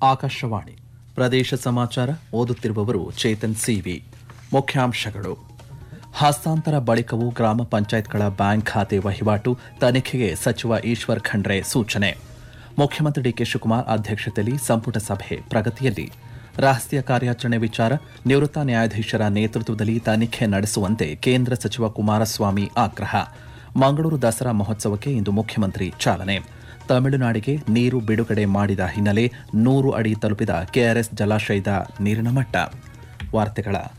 ಆಕಾಶವಾಣಿ ಪ್ರದೇಶ ಸಮಾಚಾರ ಓದುತ್ತಿರುವವರು ಚೇತನ್ ಸಿವಿ ಮುಖ್ಯಾಂಶಗಳು ಹಸ್ತಾಂತರ ಬಳಿಕವೂ ಗ್ರಾಮ ಪಂಚಾಯತ್ಗಳ ಬ್ಯಾಂಕ್ ಖಾತೆ ವಹಿವಾಟು ತನಿಖೆಗೆ ಸಚಿವ ಈಶ್ವರ್ ಖಂಡ್ರೆ ಸೂಚನೆ ಮುಖ್ಯಮಂತ್ರಿ ಡಿಕೆ ಶಿವಕುಮಾರ್ ಅಧ್ಯಕ್ಷತೆಯಲ್ಲಿ ಸಂಪುಟ ಸಭೆ ಪ್ರಗತಿಯಲ್ಲಿ ರಹಸ್ಯ ಕಾರ್ಯಾಚರಣೆ ವಿಚಾರ ನಿವೃತ್ತ ನ್ಯಾಯಾಧೀಶರ ನೇತೃತ್ವದಲ್ಲಿ ತನಿಖೆ ನಡೆಸುವಂತೆ ಕೇಂದ್ರ ಸಚಿವ ಕುಮಾರಸ್ವಾಮಿ ಆಗ್ರಹ ಮಂಗಳೂರು ದಸರಾ ಮಹೋತ್ಸವಕ್ಕೆ ಇಂದು ಮುಖ್ಯಮಂತ್ರಿ ಚಾಲನೆ ತಮಿಳುನಾಡಿಗೆ ನೀರು ಬಿಡುಗಡೆ ಮಾಡಿದ ಹಿನ್ನೆಲೆ ನೂರು ಅಡಿ ತಲುಪಿದ ಕೆಆರ್ಎಸ್ ಜಲಾಶಯದ ನೀರಿನ ಮಟ್ಟ ವಾರ್ತೆಗಳ